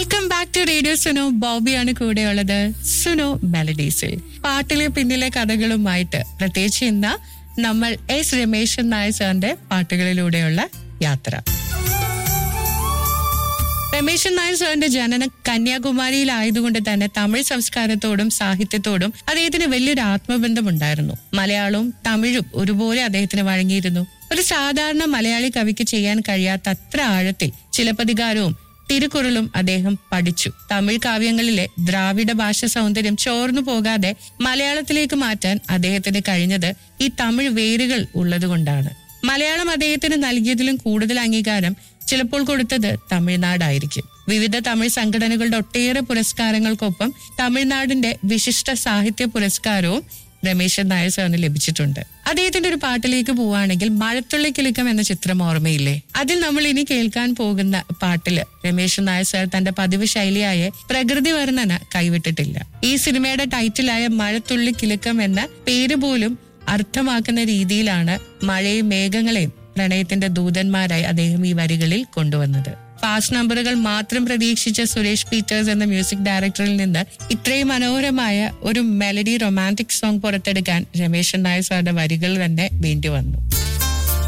welcome back to radio Suno ബോബിയാണ് കൂടെയുള്ളത് സുനോ മെലഡീസിൽ പാട്ടിലെ പിന്നിലെ കഥകളുമായിട്ട് പ്രത്യേകിച്ച് ഇന്ന് നമ്മൾ എസ് രമേശൻ നായർ സാറിന്റെ പാട്ടുകളിലൂടെയുള്ള യാത്ര രമേശൻ നായർ സാറിന്റെ ജനനം കന്യാകുമാരിയിലായതുകൊണ്ട് തന്നെ തമിഴ് സംസ്കാരത്തോടും സാഹിത്യത്തോടും അദ്ദേഹത്തിന് വലിയൊരു ആത്മബന്ധമുണ്ടായിരുന്നു മലയാളവും തമിഴും ഒരുപോലെ അദ്ദേഹത്തിന് വഴങ്ങിയിരുന്നു ഒരു സാധാരണ മലയാളി കവിക്ക് ചെയ്യാൻ കഴിയാത്ത അത്ര ആഴത്തിൽ ചിലപ്പതികാരവും തിരുക്കുറളും അദ്ദേഹം പഠിച്ചു തമിഴ് കാവ്യങ്ങളിലെ ദ്രാവിഡ ഭാഷ സൗന്ദര്യം ചോർന്നു പോകാതെ മലയാളത്തിലേക്ക് മാറ്റാൻ അദ്ദേഹത്തിന് കഴിഞ്ഞത് ഈ തമിഴ് വേരുകൾ ഉള്ളതുകൊണ്ടാണ് മലയാളം അദ്ദേഹത്തിന് നൽകിയതിലും കൂടുതൽ അംഗീകാരം ചിലപ്പോൾ കൊടുത്തത് തമിഴ്നാടായിരിക്കും വിവിധ തമിഴ് സംഘടനകളുടെ ഒട്ടേറെ പുരസ്കാരങ്ങൾക്കൊപ്പം തമിഴ്നാടിന്റെ വിശിഷ്ട സാഹിത്യ പുരസ്കാരവും രമേശൻ നായർ സാറിന് ലഭിച്ചിട്ടുണ്ട് അദ്ദേഹത്തിന്റെ ഒരു പാട്ടിലേക്ക് പോവുകയാണെങ്കിൽ മഴത്തുള്ളി കിലുക്കം എന്ന ചിത്രം ഓർമ്മയില്ലേ അതിൽ നമ്മൾ ഇനി കേൾക്കാൻ പോകുന്ന പാട്ടില് രമേശൻ നായർ സാർ തന്റെ പതിവ് ശൈലിയായ പ്രകൃതി വർണ്ണന കൈവിട്ടിട്ടില്ല ഈ സിനിമയുടെ ടൈറ്റിലായ മഴത്തുള്ളി കിലുക്കം എന്ന പേര് പോലും അർത്ഥമാക്കുന്ന രീതിയിലാണ് മഴയും മേഘങ്ങളെയും പ്രണയത്തിന്റെ ദൂതന്മാരായി അദ്ദേഹം ഈ വരികളിൽ കൊണ്ടുവന്നത് ഫാസ്റ്റ് നമ്പറുകൾ മാത്രം പ്രതീക്ഷിച്ച സുരേഷ് പീറ്റേഴ്സ് എന്ന മ്യൂസിക് ഡയറക്ടറിൽ നിന്ന് ഇത്രയും മനോഹരമായ ഒരു മെലഡി റൊമാൻറ്റിക് സോങ് പുറത്തെടുക്കാൻ രമേശൻ നായർ സാറിന്റെ വരികൾ തന്നെ വേണ്ടി വന്നു